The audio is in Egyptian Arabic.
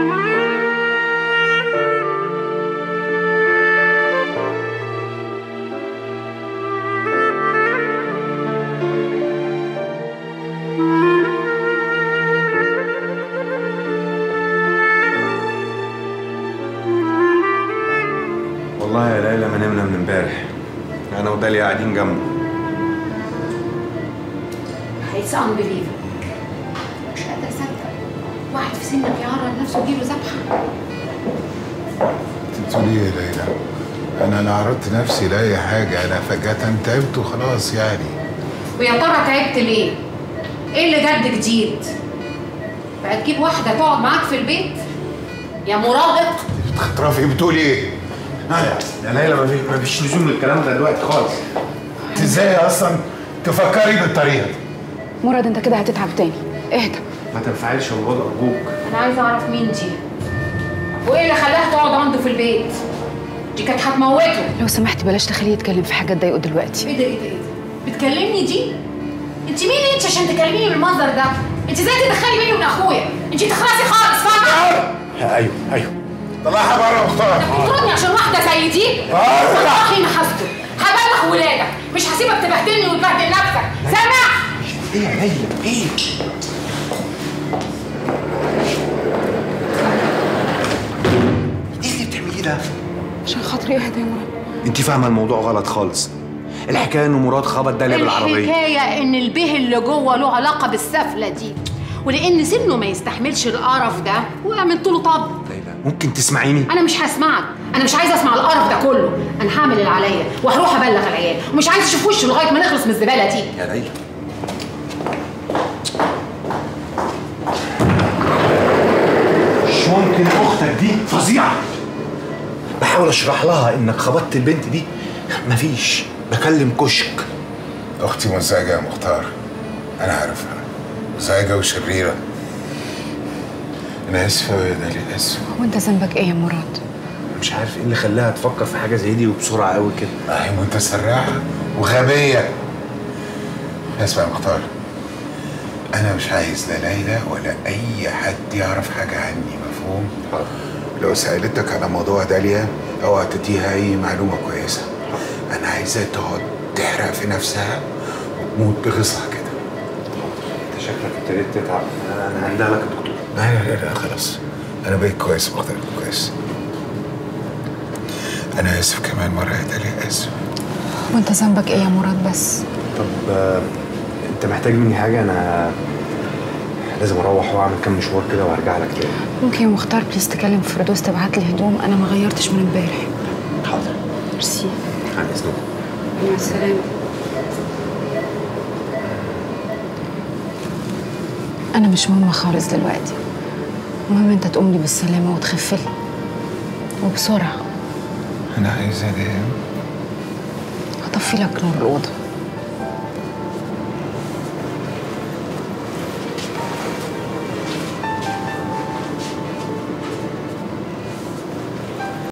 والله يا ليلى ما نمنا من امبارح انا وداليا قاعدين جنبه It's unbelievable مش قادرة أصدق واحد في سنك يعرض نفسه يجيله ذبحة انت بتقولي ايه يا ليلى؟ انا لا عرضت نفسي لاي حاجه انا فجاه تعبت وخلاص يعني ويا ترى تعبت ليه؟ ايه اللي جد جديد؟ بقى تجيب واحدة تقعد معاك في البيت؟ يا مراهق رافي بتقولي ايه؟ يا ليلى ما في- ما فيش لزوم للكلام ده دلوقتي خالص انت ازاي اصلا تفكري بالطريقه دي؟ مراد انت كده هتتعب تاني اهدى ما تنفعلش يا مراد ارجوك أنا عايزة أعرف مين دي؟ وإيه اللي خلاها تقعد عنده في البيت؟ دي كانت هتموته لو سمحت بلاش تخليه يتكلم في حاجه تضايقه دلوقتي ايه ده ايه ده ايه ده؟ بتكلمني دي؟ انت مين انت عشان تكلميني بالمنظر ده؟ انت ازاي تدخلي بيني وبين اخويا؟ انت تخلصي خالص فاهمه؟ ايوه ايوه طلعها بره مختار بتطردني عشان واحده زي دي؟ والله ما هسكت هبلغ ولادك مش هسيبك تبهدلني وتبهدل نفسك سامع؟ ايه يا ليلى ايه ايه اللي بتعمليه ده عشان خاطري اهدى يا مراد انت فاهمه الموضوع غلط خالص الحكايه ان مراد خبط داليا بالعربيه الحكايه ان البه اللي جوه له علاقه بالسفله دي ولان سنه ما يستحملش القرف ده وقع من طوله طب ليلى ممكن تسمعيني انا مش هسمعك انا مش عايزه اسمع القرف ده كله انا هعمل اللي عليا وهروح ابلغ العيال ومش عايزه اشوف وشه لغايه ما نخلص من الزباله دي يا ليلى مش ممكن اختك دي فظيعه بحاول اشرح لها انك خبطت البنت دي مفيش بكلم كشك اختي مزعجه يا مختار انا عارفها مزعجه وشريره انا اسف أوي يا داليا اسف وانت ذنبك ايه يا مراد مش عارف ايه اللي خلاها تفكر في حاجه زي دي وبسرعه قوي كده هي متسرعه وغبيه اسمع يا مختار انا مش عايز لا ليلى ولا اي حد يعرف حاجه عني مفهوم لو سالتك على موضوع داليا اوعى تديها اي معلومه كويسه انا عايزاها تقعد تحرق في نفسها وتموت بغصها كده انت شكلك ابتديت تتعب انا انا هندها لك الدكتور لا لا لا, لا خلاص انا بقيت كويس مختار كويس انا اسف كمان مره يا داليا اسف وانت ذنبك ايه يا مراد بس طب آه، انت محتاج مني حاجه انا لازم اروح واعمل كام مشوار كده وهرجع لك تاني ممكن يا مختار بليز تكلم فردوس تبعت لي هدوم انا ما غيرتش من امبارح حاضر ميرسي عن اذنك مع السلامه انا مش مهمه خالص دلوقتي المهم انت تقوم لي بالسلامه وتخف لي وبسرعه انا عايزه انام هطفي لك نور الاوضه